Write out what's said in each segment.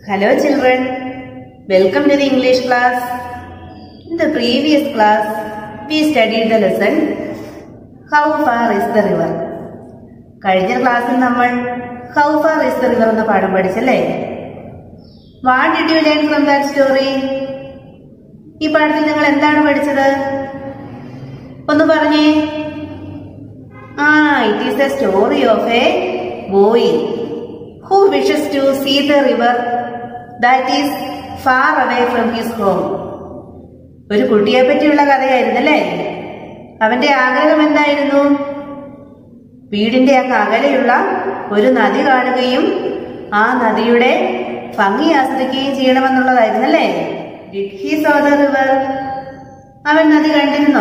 Hello children, welcome to the English class. In the previous class, we studied the lesson How far is the river? കഴിഞ്ഞ ക്ലാസ്സിൽ നമ്മൾ How far is the river എന്ന പാഠം പഠിച്ചല്ലേ what did you learn from that story ഈ പാഠത്തിൽ നിങ്ങൾ എന്താണ് പഠിച്ചത് ഒന്ന് പറഞ്ഞേ ആ it is a story of a boy who wishes to see the river that is far away from his home ഒരു കുട്ടിയെ പറ്റിയുള്ള കഥയായിരുന്നല്ലേ അവന്റെ ആഗ്രഹം എന്തായിരുന്നു വീടിന്റെ അങ്ങ് അകലെയുള്ള ഒരു നദി കാണുകയും ആ നദിയുടെ ഭംഗി ആസ്വദിക്കുകയും ചെയ്യണമെന്നുള്ളതായിരുന്നല്ലേ did he saw the river അവൻ നദി കണ്ടിരുന്നോ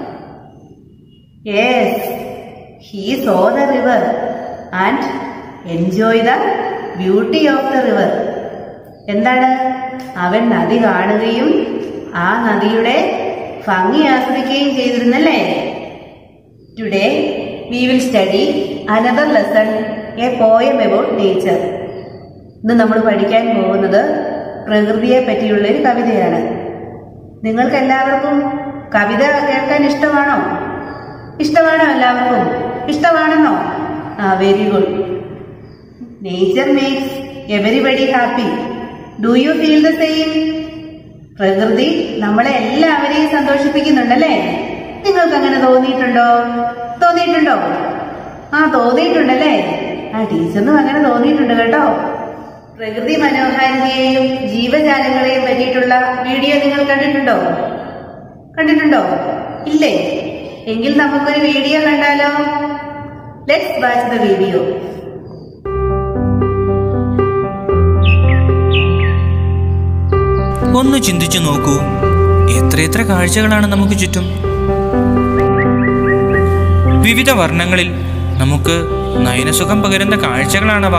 yes he saw the river and enjoy the beauty of the river എന്താണ് അവൻ നദി കാണുകയും ആ നദിയുടെ ഭംഗി ആസ്വദിക്കുകയും ചെയ്തിരുന്നല്ലേ today we will study another lesson a poem about nature ഇന്ന് നമ്മൾ പഠിക്കാൻ പോകുന്നത് പ്രകൃതിയെ പറ്റിയുള്ള ഒരു കവിതയാണ് നിങ്ങൾക്ക് എല്ലാവർക്കും കവിത കേൾക്കാൻ ഇഷ്ടമാണോ ഇഷ്ടമാണോ എല്ലാവർക്കും ഇഷ്ടമാണെന്നോ ആ very good nature makes everybody happy do you feel the same പ്രകൃതി നമ്മളെ എല്ലാവരെയും സന്തോഷിപ്പിക്കുന്നുണ്ടല്ലേ നിങ്ങൾക്ക് അങ്ങനെ തോന്നിയിട്ടുണ്ടോ തോന്നിയിട്ടുണ്ടോ ആ തോന്നിയിട്ടുണ്ടല്ലേ ആ ടീച്ചറിനും അങ്ങനെ തോന്നിയിട്ടുണ്ട് കേട്ടോ പ്രകൃതി മനോഹാരിതയെയും ജീവജാലങ്ങളെയും പറ്റിയിട്ടുള്ള വീഡിയോ നിങ്ങൾ കണ്ടിട്ടുണ്ടോ കണ്ടിട്ടുണ്ടോ ഇല്ലേ എങ്കിൽ നമുക്കൊരു വീഡിയോ കണ്ടാലോ ലെറ്റ്സ് വാച്ച് ദ വീഡിയോ ഒന്ന് ചിന്തിച്ചു നോക്കൂ എത്രയെത്ര കാഴ്ചകളാണ് നമുക്ക് ചുറ്റും വിവിധ വർണ്ണങ്ങളിൽ നമുക്ക് നയനസുഖം പകരുന്ന കാഴ്ചകളാണവ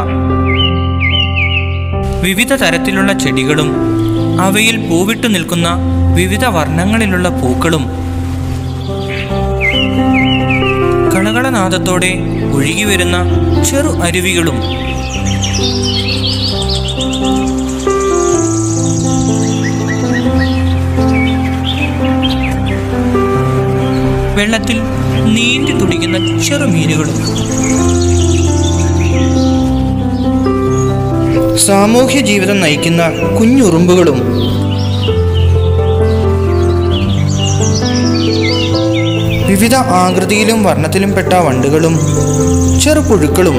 വിവിധ തരത്തിലുള്ള ചെടികളും അവയിൽ പൂവിട്ടു നിൽക്കുന്ന വിവിധ വർണ്ണങ്ങളിലുള്ള പൂക്കളും കളകളനാദത്തോടെ ഒഴുകി വരുന്ന ചെറു അരുവികളും വെള്ളത്തിൽ നീന്തി തുടിക്കുന്ന ചെറുമീനുകളും സാമൂഹ്യ ജീവിതം നയിക്കുന്ന കുഞ്ഞുറുമ്പുകളും വിവിധ ആകൃതിയിലും വർണ്ണത്തിലും പെട്ട വണ്ടുകളും ചെറുപുഴുക്കളും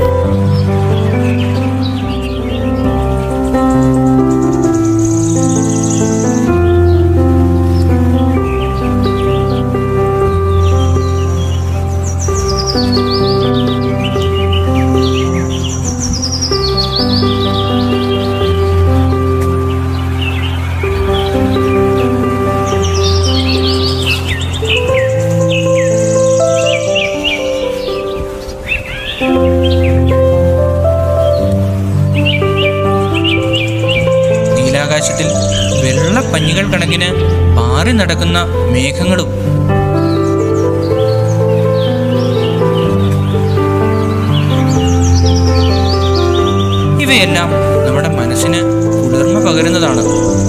നീലാകാശത്തിൽ വെള്ളപ്പഞ്ഞികൾ കണക്കിന് പാറി നടക്കുന്ന മേഘങ്ങളും ഇവയെല്ലാം നമ്മുടെ മനസ്സിന് കുളിർമ പകരുന്നതാണ്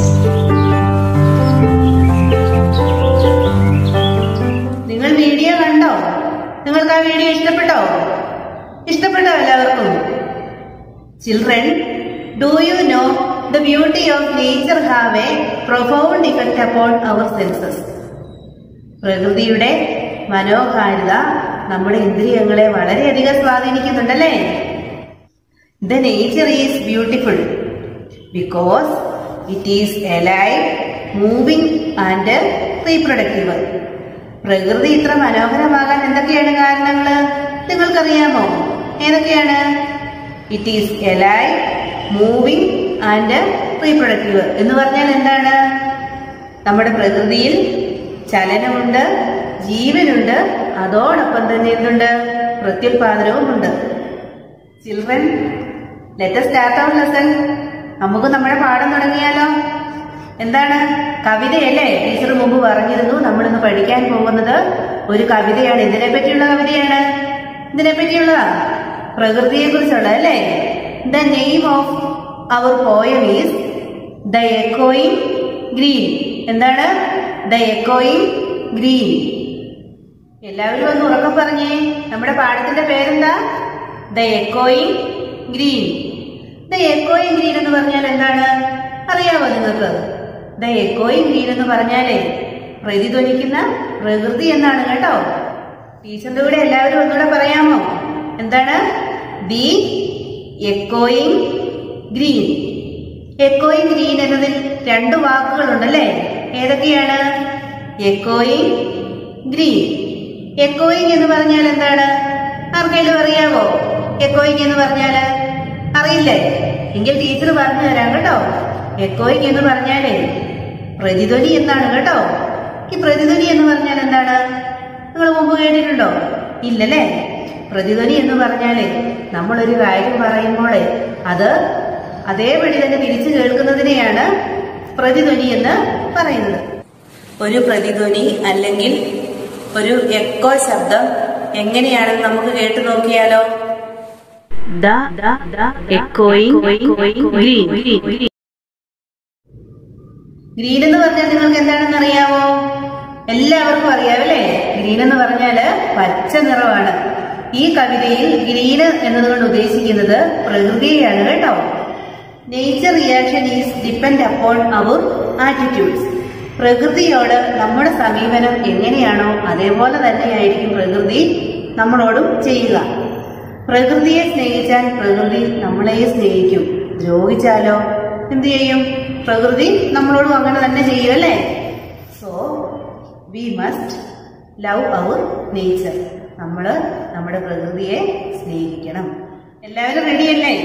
നിങ്ങൾ വീഡിയോ കണ്ടോ നിങ്ങൾക്ക് ആ വീഡിയോ ഇഷ്ടപ്പെട്ടോ ഇഷ്ടപ്പെട്ടോ എല്ലാവർക്കും children do you know the beauty of nature have a profound effect upon our senses പ്രകൃതിയുടെ മനോഹാരിത നമ്മുടെ ഇന്ദ്രിയങ്ങളെ വളരെയധികം സ്വാധീനിക്കുന്നുണ്ടല്ലേ the nature is beautiful because it is alive moving and reproductive പ്രകൃതി ഇത്ര മനോഹരമാകാൻ എന്തൊക്കെയാണ് കാരണങ്ങള് നിങ്ങൾക്കറിയാമോ ഏതൊക്കെയാണ് it is alive moving and reproductive എന്ന് പറഞ്ഞാൽ എന്താണ് നമ്മുടെ പ്രകൃതിയിൽ ചലനമുണ്ട് ജീവനുണ്ട് അതോടൊപ്പം തന്നെ എന്തുണ്ട് പ്രത്യുൽപാദനവും ഉണ്ട് children let start our lesson നമുക്ക് നമ്മുടെ പാഠം തുടങ്ങിയാലോ എന്താണ് കവിതയല്ലേ ടീച്ചർ മുമ്പ് പറഞ്ഞിരുന്നു നമ്മളിന്ന് പഠിക്കാൻ പോകുന്നത് ഒരു കവിതയാണ് ഇതിനെ പറ്റിയുള്ള കവിതയാണ് ഇതിനെ പറ്റിയുള്ളതാ പ്രകൃതിയെ കുറിച്ചുള്ള അല്ലേ the name of our poem is the എക്കോയിങ് ഗ്രീൻ എന്താണ് ദ എക്കോയിങ് ഗ്രീൻ എല്ലാവരും ഒന്ന് ഉറക്കം പറഞ്ഞേ നമ്മുടെ പാഠത്തിന്റെ പേരെന്താ ദ എക്കോയിങ് ഗ്രീൻ ദ എക്കോയിങ് ഗ്രീൻ എന്ന് പറഞ്ഞാൽ എന്താണ് അറിയാമോ നിങ്ങൾക്ക് ദ എക്കോയിങ് ഗ്രീൻ എന്ന് പറഞ്ഞാലേ പ്രതിധ്വനിക്കുന്ന പ്രകൃതി എന്നാണ് കേട്ടോ ടീച്ചറിന്റെ കൂടെ എല്ലാവരും ഒന്നുകൂടെ പറയാമോ എന്താണ് ദി എക്കോയിങ് ഗ്രീൻ എക്കോയിങ് ഗ്രീൻ എന്നതിൽ രണ്ട് വാക്കുകളുണ്ടല്ലേ ഏതൊക്കെയാണ് എക്കോയിങ് ഗ്രീൻ എക്കോയിങ് എന്ന് പറഞ്ഞാൽ എന്താണ് ആർക്കെങ്കിലും അറിയാവോ എക്കോയിങ് എന്ന് പറഞ്ഞാൽ അറിയില്ലേ എങ്കിൽ ടീച്ചർ പറഞ്ഞു തരാം കേട്ടോ എക്കോയിങ് എന്ന് പറഞ്ഞാലേ പ്രതിധ്വനി എന്നാണ് കേട്ടോ ഈ പ്രതിധ്വനി എന്ന് പറഞ്ഞാൽ എന്താണ് നിങ്ങൾ മുമ്പ് കേട്ടിട്ടുണ്ടോ ഇല്ലല്ലേ പ്രതിധ്വനി എന്ന് പറഞ്ഞാലേ നമ്മളൊരു കാര്യം പറയുമ്പോഴേ അത് അതേപടി തന്നെ തിരിച്ചു കേൾക്കുന്നതിനെയാണ് പ്രതിധ്വനി എന്ന് പറയുന്നത് ഒരു പ്രതിധ്വനി അല്ലെങ്കിൽ ഒരു എക്കോ ശബ്ദം എങ്ങനെയാണെന്ന് നമുക്ക് കേട്ടു നോക്കിയാലോ ദ എക്കോയിങ് ഗ്രീൻ ഗ്രീൻ എന്ന് പറഞ്ഞാൽ നിങ്ങൾക്ക് എന്താണെന്ന് അറിയാമോ എല്ലാവർക്കും അറിയാമല്ലേ ഗ്രീൻ എന്ന് പറഞ്ഞാല് പച്ച നിറമാണ് ഈ കവിതയിൽ ഗ്രീന് എന്നതുകൊണ്ട് ഉദ്ദേശിക്കുന്നത് പ്രകൃതിയെയാണ് കേട്ടോ nature reaction is depend upon our attitudes പ്രകൃതിയോട് നമ്മുടെ സമീപനം എങ്ങനെയാണോ അതേപോലെ തന്നെയായിരിക്കും പ്രകൃതി നമ്മളോടും ചെയ്യുക പ്രകൃതിയെ സ്നേഹിച്ചാൽ പ്രകൃതി നമ്മളെയും സ്നേഹിക്കും ദ്രോഹിച്ചാലോ എന്ത് ചെയ്യും പ്രകൃതി നമ്മളോടും അങ്ങനെ തന്നെ ചെയ്യും അല്ലേ so we must love our nature നമ്മൾ നമ്മുടെ പ്രകൃതിയെ സ്നേഹിക്കണം എല്ലാവരും റെഡിയല്ലേ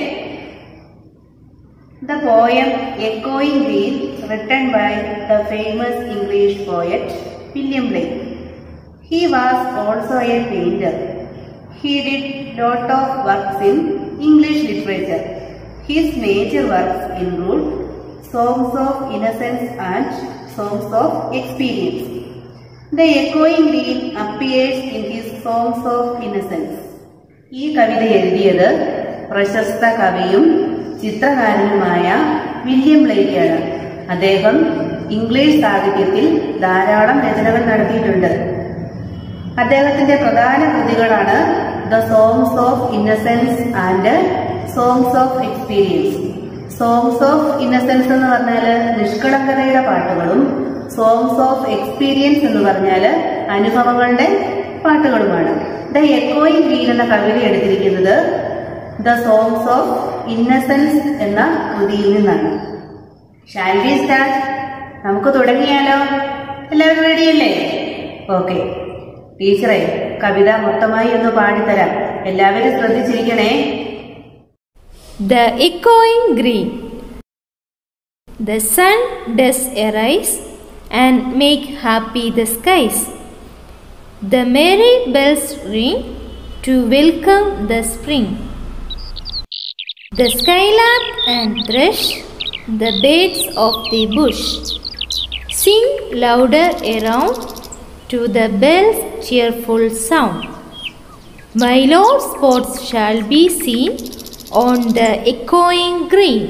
The poem Echoing Green written by the famous English poet William Blake. He was also a painter. He did lot of works in English literature. His major works include Songs of Innocence and Songs of Experience. The echoing green appears in his Songs of Innocence. ഈ കവിത എഴുതിയത് പ്രശസ്ത കവിയും ചിത്രകാരനുമായ William ബ്ലേക്കാണ് അദ്ദേഹം English സാഹിത്യത്തിൽ ധാരാളം രചനകൾ നടത്തിയിട്ടുണ്ട് അദ്ദേഹത്തിന്റെ പ്രധാന കൃതികളാണ് the songs of innocence and songs of experience songs of innocence എന്ന് പറഞ്ഞാൽ നിഷ്കളങ്കതയുടെ പാട്ടുകളും സോങ്സ് ഓഫ് എക്സ്പീരിയൻസ് എന്ന് പറഞ്ഞാൽ അനുഭവങ്ങളുടെ പാട്ടുകളുമാണ് ദ എക്കോയിങ് ഗ്രീൻ എന്ന കവിത എടുത്തിരിക്കുന്നത് ദ സോങ്സ് ഓഫ് ഇന്നസെൻസ് എന്ന കൃതിയിൽ നിന്നാണ് ഷാൽ വി സ്റ്റാർട്ട് നമുക്ക് തുടങ്ങിയാലോ എല്ലാവരും റെഡിയല്ലേ ഓക്കെ ടീച്ചറെ കവിത മൊത്തമായി ഒന്ന് പാടിത്തരാം എല്ലാവരും ശ്രദ്ധിച്ചിരിക്കണേ The echoing green. The sun does arise and make happy the skies. The merry bells ring to welcome the spring. The skylark and thrush, the birds of the bush, sing louder around to the bell's cheerful sound. My lord's spots shall be seen on the echoing green.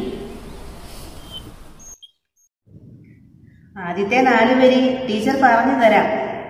ആദ്യത്തെ നാല് വരി teacher പറഞ്ഞു തരാം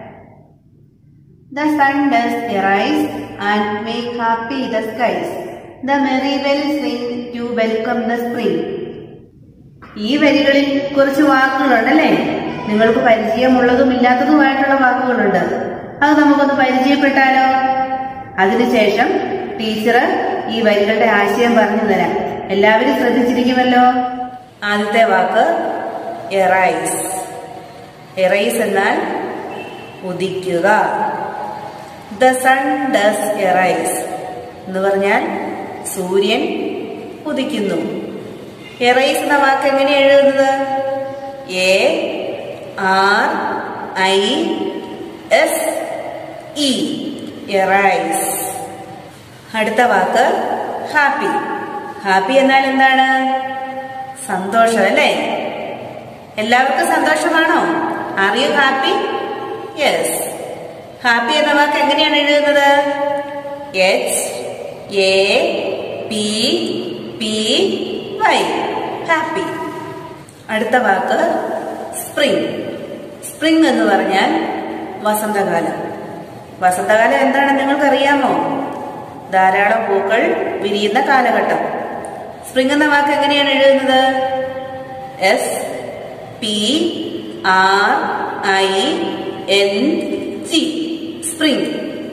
the sun does arise and make happy the skies the merry bells ring to welcome the spring ഈ വരികളിൽ കുറച്ച് വാക്കുകളുണ്ടല്ലേ നിങ്ങൾക്ക് പരിചയമുള്ളതും ഇല്ലാത്തതുമായിട്ടുള്ള വാക്കുകളുണ്ട് അത് നമുക്കൊന്ന് പരിചയപ്പെട്ടാലോ അതിനുശേഷം ടീച്ചർ ഈ വരികളുടെ ആശയം പറഞ്ഞു തരാം എല്ലാവരും ശ്രദ്ധിച്ചിരിക്കുമല്ലോ ആദ്യത്തെ വാക്ക് എറൈസ് എറൈസ് എന്നാൽ ഉദിക്കുക ദ സൺ ഡസ് എറൈസ് എന്ന് പറഞ്ഞാൽ സൂര്യൻ ഉദിക്കുന്നു എറൈസ് എന്ന വാക്ക് എങ്ങനെ എഴുതുന്നത് A R I S E arise അടുത്ത വാക്ക് ഹാപ്പി ഹാപ്പി എന്നാൽ എന്താണ് സന്തോഷം അല്ലേ എല്ലാവർക്കും സന്തോഷമാണോ are you happy yes happy എന്ന വാക്ക് എങ്ങനെയാണ് എഴുതുന്നത് H A P P Y happy അടുത്ത വാക്ക് സ്പ്രിംഗ് സ്പ്രിംഗ് എന്ന് പറഞ്ഞാൽ വസന്തകാലം വസന്തകാലം എന്താണെന്ന് നിങ്ങൾക്കറിയാമോ ധാരാളം പൂക്കൾ വിരിയുന്ന കാലഘട്ടം സ്പ്രിംഗ് എന്ന വാക്ക് എങ്ങനെയാണ് എഴുതുന്നത് S P R I N G spring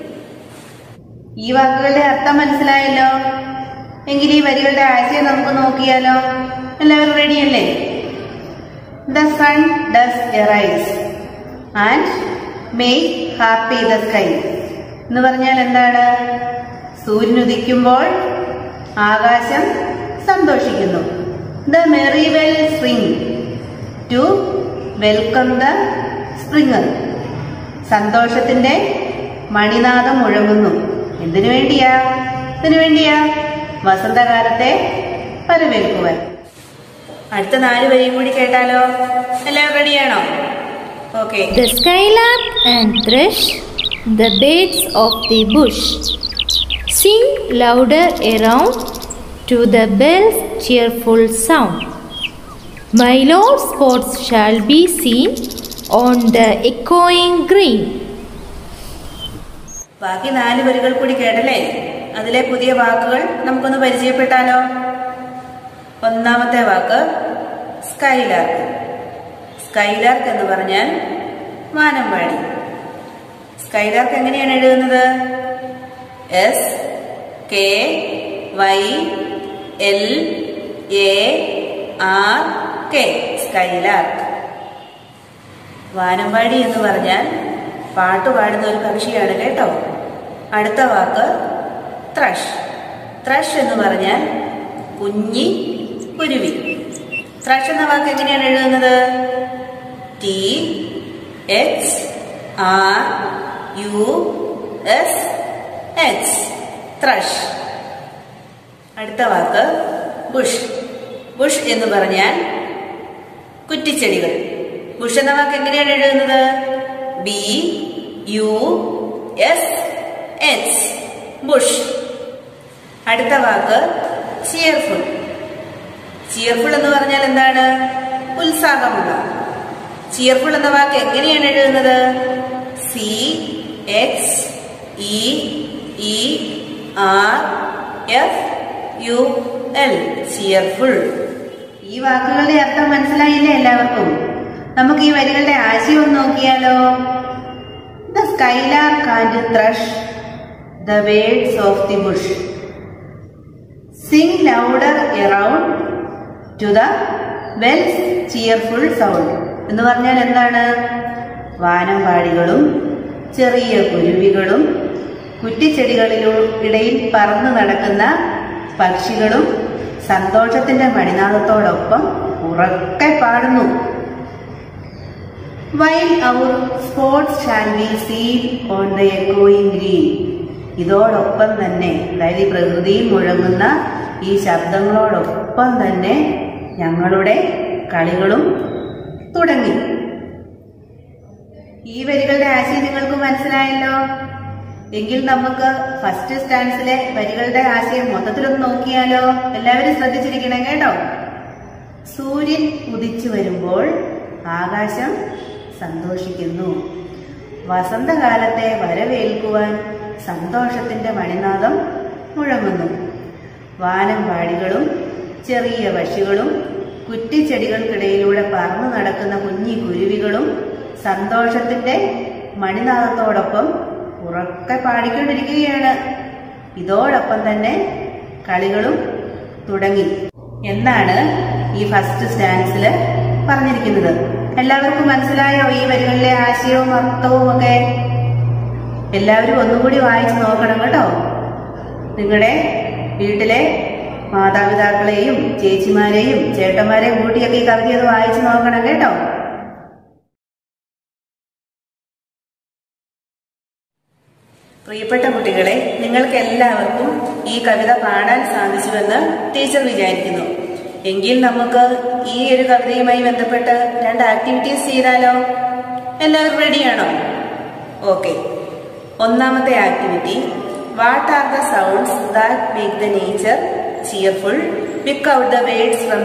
ഈ വാക്കുകളുടെ അർത്ഥം മനസ്സിലായല്ലോ എങ്കിൽ ഈ വരികളുടെ ആശയം നമുക്ക് നോക്കിയാലോ എല്ലാവരും റെഡിയല്ലേ the sun does arise and make happy the sky എന്ന് പറഞ്ഞാൽ എന്താണ് സൂര്യൻ ഉദിക്കുമ്പോൾ ആകാശം സന്തോഷിക്കുന്നു the merry bell spring to welcome the spring സന്തോഷത്തിന്റെ മണിനാദം മുഴങ്ങുന്നു എന്തിനു വേണ്ടിയാ ഇതിനു വേണ്ടിയാ വസന്തകാലത്തെ വരവേൽക്കുവാൻ അടുത്ത നാല് വരിയും കൂടി കേട്ടാലോ എല്ലാവരും റെഡിയാണോ okay The skylark and thrush, the birds of the bush, sing louder around to the bell's cheerful sound. My Lord's spots shall be seen on the echoing green. ബാക്കി നാല് വരികൾ കൂടി കേട്ടല്ലേ അതിലെ പുതിയ വാക്കുകൾ നമുക്കൊന്ന് പരിചയപ്പെട്ടാലോ ഒന്നാമത്തെ വാക്ക് സ്കൈലാർക്ക് സ്കൈലാർക്ക് എന്ന് പറഞ്ഞാൽ വാനമ്പാടി സ്കൈലാർക്ക് എങ്ങനെയാണ് എഴുതുന്നത് S K Y L A R K skylark വാനമ്പാടി എന്ന് പറഞ്ഞാൽ പാട്ട് പാടുന്ന ഒരു പക്ഷിയാണ് കേട്ടോ അടുത്ത വാക്ക് ത്രഷ് ത്രഷ് എന്ന് പറഞ്ഞാൽ കുഞ്ഞി കുരുവി ത്രഷ് എന്ന വാക്ക് എങ്ങനെയാണ് എഴുതുന്നത് T H R U S H thrush അടുത്ത വാക്ക് ബുഷ് ബുഷ് എന്ന് പറഞ്ഞാൽ കുറ്റിച്ചെടികൾ ബുഷ് എന്ന വാക്ക് എങ്ങനെയാണ് എഴുതുന്നത് B U S H bush അടുത്ത വാക്ക് ചിയർഫുൾ ചിയർഫുൾ എന്ന് പറഞ്ഞാൽ എന്താണ് ഉത്സാഹമുള്ള ചിയർഫുൾ എന്ന വാക്ക് എങ്ങനെയാണ് എഴുതുന്നത് C H E E R F U L cheerful ഈ വാക്കുകളുടെ അർത്ഥം മനസ്സിലായില്ലേ എല്ലാവർക്കും നമുക്ക് ഈ വരികളുടെ ആശയം ഒന്ന് നോക്കിയാലോ the skylark and thrush the words of the bush sing louder around to the bells cheerful sound എന്ന് പറഞ്ഞാൽ എന്താണ് വാനമ്പാടികളും ചെറിയ കുരുവികളും കുറ്റിച്ചെടികളിടയിൽ പറന്നു നടക്കുന്ന പക്ഷികളും സന്തോഷത്തിന്റെ മണിനാഥത്തോടൊപ്പം ഉറക്കെ പാടുന്നു while our sports shall be seen on the എക്കോയിങ് ഗ്രീൻ ഇതോടൊപ്പം തന്നെ അതായത് ഈ പ്രകൃതിയിൽ മുഴങ്ങുന്ന ഈ ശബ്ദങ്ങളോടൊപ്പം തന്നെ ഞങ്ങളുടെ കളികളും തുടങ്ങി ഈ വരികളുടെ ആശയം നിങ്ങൾക്ക് മനസ്സിലായല്ലോ എങ്കിൽ നമുക്ക് ഫസ്റ്റ് സ്റ്റാൻസിലെ വരികളുടെ ആശയം മൊത്തത്തിലൊന്ന് നോക്കിയാലോ എല്ലാവരും ശ്രദ്ധിച്ചിരിക്കണം കേട്ടോ സൂര്യൻ ഉദിച്ചു വരുമ്പോൾ ആകാശം സന്തോഷിക്കുന്നു വസന്തകാലത്തെ വരവേൽക്കുവാൻ സന്തോഷത്തിന്റെ മണിനാദം മുഴങ്ങുന്നു വാനമ്പാടികളും ചെറിയ പക്ഷികളും കുറ്റിച്ചെടികൾക്കിടയിലൂടെ പറന്നു നടക്കുന്ന കുഞ്ഞി കുരുവികളും സന്തോഷത്തിന്റെ മണിനാദത്തോടൊപ്പം ഉറക്കെ പാടിക്കൊണ്ടിരിക്കുകയാണ് ഇതോടൊപ്പം തന്നെ കളികളും തുടങ്ങി എന്നാണ് ഈ ഫസ്റ്റ് സ്റ്റാൻസിൽ പറഞ്ഞിരിക്കുന്നത് എല്ലാവർക്കും മനസ്സിലായോ ഈ വരികളിലെ ആശയവും അർത്ഥവും ഒക്കെ എല്ലാവരും ഒന്നുകൂടി വായിച്ചു നോക്കണം കേട്ടോ നിങ്ങളുടെ വീട്ടിലെ മാതാപിതാക്കളെയും ചേച്ചിമാരെയും ചേട്ടന്മാരെയും കൂട്ടിയൊക്കെ ഈ കവിത ഒന്ന് വായിച്ചു നോക്കണം കേട്ടോ പ്രിയപ്പെട്ട കുട്ടികളെ നിങ്ങൾക്ക് എല്ലാവർക്കും ഈ കവിത പാടാൻ സാധിച്ചുവെന്ന് ടീച്ചർ വിചാരിക്കുന്നു എങ്കിൽ നമുക്ക് ഈ ഒരു കവിതയുമായി ബന്ധപ്പെട്ട് രണ്ട് ആക്ടിവിറ്റീസ് ചെയ്താലോ എല്ലാവരും റെഡിയാണോ ഓക്കെ ഒന്നാമത്തെ activity what are the sounds that make the nature cheerful pick out the words from the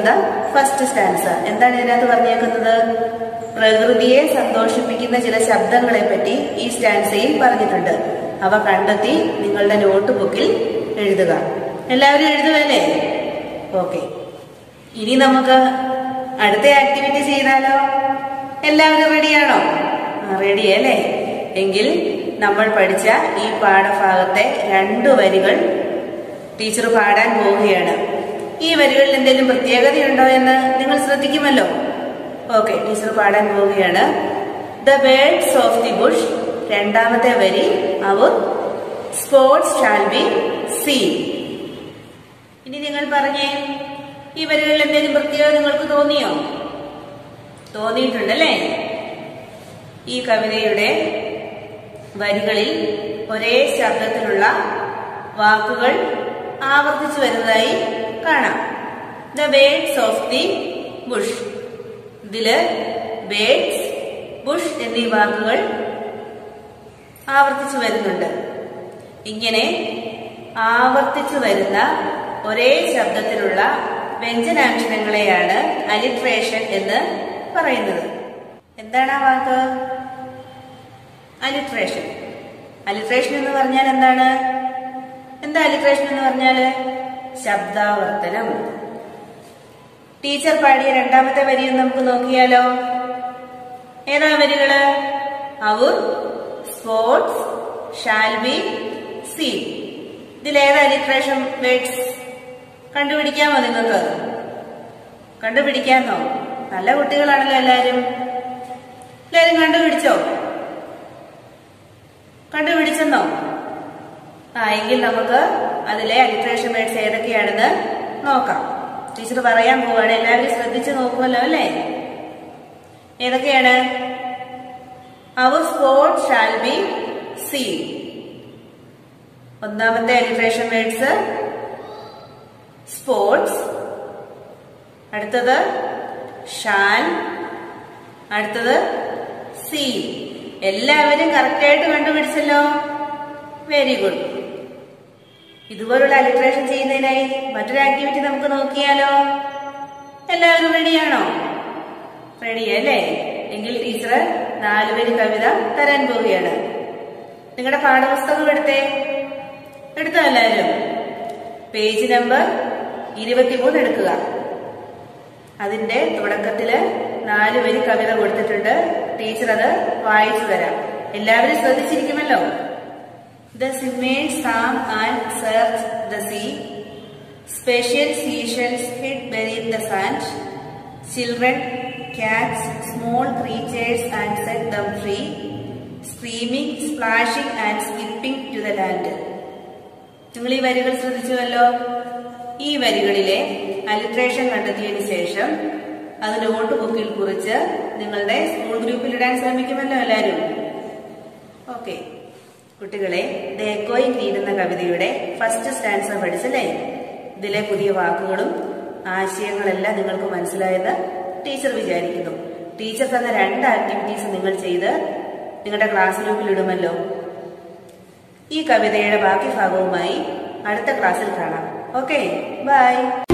first stanza എന്താണ് ഇതിനകത്ത് പറഞ്ഞേക്കുന്നത് പ്രകൃതിയെ സന്തോഷിപ്പിക്കുന്ന ചില ശബ്ദങ്ങളെ പറ്റി ഈ സ്റ്റാൻസയിൽ പറഞ്ഞിട്ടുണ്ട് അവ കണ്ടെത്തി നിങ്ങളുടെ നോട്ട് ബുക്കിൽ എഴുതുക എല്ലാവരും എഴുതുവല്ലേ ഓക്കെ ഇനി നമുക്ക് അടുത്ത ആക്ടിവിറ്റി ചെയ്താലോ എല്ലാവരും റെഡിയാണോ റെഡി അല്ലേ എങ്കിൽ നമ്മൾ പഠിച്ച ഈ പാഠഭാഗത്തെ രണ്ടു വരികൾ ടീച്ചർ പാടാൻ പോവുകയാണ് ഈ വരികളിൽ എന്തെങ്കിലും പ്രത്യേകതയുണ്ടോ എന്ന് നിങ്ങൾ ശ്രദ്ധിക്കുമല്ലോ ഓക്കെ ടീച്ചർ പാടാൻ പോവുകയാണ് the birds of the bush രണ്ടാമത്തെ വരി our sports shall be sea ഇനി നിങ്ങൾ പറഞ്ഞേ ഈ വരികളിൽ എന്തെങ്കിലും പ്രത്യേകത നിങ്ങൾക്ക് തോന്നിയോ തോന്നിയിട്ടുണ്ടല്ലേ ഈ കവിതയുടെ വരികളിൽ ഒരേ ശബ്ദത്തിലുള്ള വാക്കുകൾ ആവർത്തിച്ചു വരുന്നതായി കാണാം the birds of the bush ഇതില് ബേഡ്സ് ബുഷ് എന്നീ വാക്കുകൾ ആവർത്തിച്ചു വരുന്നുണ്ട് ഇങ്ങനെ ആവർത്തിച്ചു വരുന്ന ഒരേ ശബ്ദത്തിലുള്ള വ്യഞ്ജനാക്ഷരങ്ങളെയാണ് അലിട്രേഷൻ എന്ന് പറയുന്നത് എന്താണ് ആ വാക്ക് അലിട്രേഷൻ അലിട്രേഷൻ എന്ന് പറഞ്ഞാൽ എന്താണ് എന്താ അലിട്രേഷൻ എന്ന് പറഞ്ഞാല് ശബ്ദാവർത്തനം ടീച്ചർ പാടിയ രണ്ടാമത്തെ വരി ഒന്ന് നമുക്ക് നോക്കിയാലോ ഏതാ വരികള് our sports shall be sea ഇതിലേതാ അലിട്രേഷൻ വേർഡ്സ് കണ്ടുപിടിക്കാമോ നിങ്ങൾക്ക് കണ്ടുപിടിക്കാന്നോ നല്ല കുട്ടികളാണല്ലോ എല്ലാരും എല്ലാരും കണ്ടുപിടിച്ചോ കണ്ടുപിടിച്ചെന്നോ ആ എങ്കിൽ നമുക്ക് അതിലെ അലിട്രേഷൻ വേർഡ്സ് ഏതൊക്കെയാണെന്ന് നോക്കാം ടീച്ചർ പറയാൻ പോവാണ് എല്ലാവരും ശ്രദ്ധിച്ചു നോക്കുമല്ലോ അല്ലേ ഏതൊക്കെയാണ് our sports shall be sea ഒന്നാമത്തെ അലിട്രേഷൻ വേർഡ്സ് സ്പോർട്സ് അടുത്തത് ഷാൽ അടുത്തത് സീ എല്ലാവരും കറക്റ്റായിട്ട് കണ്ടുപിടിച്ചല്ലോ വെരി ഗുഡ് ഇതുപോലുള്ള അലിട്രേഷൻ ചെയ്യുന്നതിനായി മറ്റൊരു ആക്ടിവിറ്റി നമുക്ക് നോക്കിയാലോ എല്ലാവരും റെഡിയാണോ റെഡി അല്ലേ എങ്കിൽ ടീച്ചർ നാലുപേര് കവിത തരാൻ പോവുകയാണ് നിങ്ങളുടെ പാഠപുസ്തകം എടുത്തേ എടുത്തോ എല്ലാവരും പേജ് നമ്പർ ഇരുപത്തിമൂന്ന് എടുക്കുക അതിന്റെ തുടക്കത്തില് നാല് വരി കവിത കൊടുത്തിട്ടുണ്ട് ടീച്ചർ അത് വായിച്ചു തരാം എല്ലാവരും ശ്രദ്ധിച്ചിരിക്കുമല്ലോ the sea made Sam and search the sea special seashells hid buried the sand children cats small creatures and set them free screaming splashing and skipping to the land നിങ്ങൾ ഈ വരികൾ ശ്രദ്ധിച്ചുവല്ലോ ഈ വരികളിലെ അലിട്രേഷൻ കണ്ടെത്തിയതിനു ശേഷം അത് നോട്ട് ബുക്കിൽ കുറിച്ച് നിങ്ങളുടെ സ്കൂൾ ഗ്രൂപ്പിൽ ഇടാൻ ശ്രമിക്കുമല്ലോ എല്ലാവരും ഓക്കെ കുട്ടികളെ ദേക്കോയും നീടുന്ന കവിതയുടെ ഫസ്റ്റ് സ്റ്റാൻസർ പഠിച്ചല്ലേ ഇതിലെ പുതിയ വാക്കുകളും ആശയങ്ങളെല്ലാം നിങ്ങൾക്ക് മനസ്സിലായെന്ന് ടീച്ചർ വിചാരിക്കുന്നു ടീച്ചർ തന്ന രണ്ട് ആക്ടിവിറ്റീസ് നിങ്ങൾ ചെയ്ത് നിങ്ങളുടെ ക്ലാസ് ഗ്രൂപ്പിൽ ഇടുമല്ലോ ഈ കവിതയുടെ ബാക്കി ഭാഗവുമായി അടുത്ത ക്ലാസ്സിൽ കാണാം ഓക്കെ ബൈ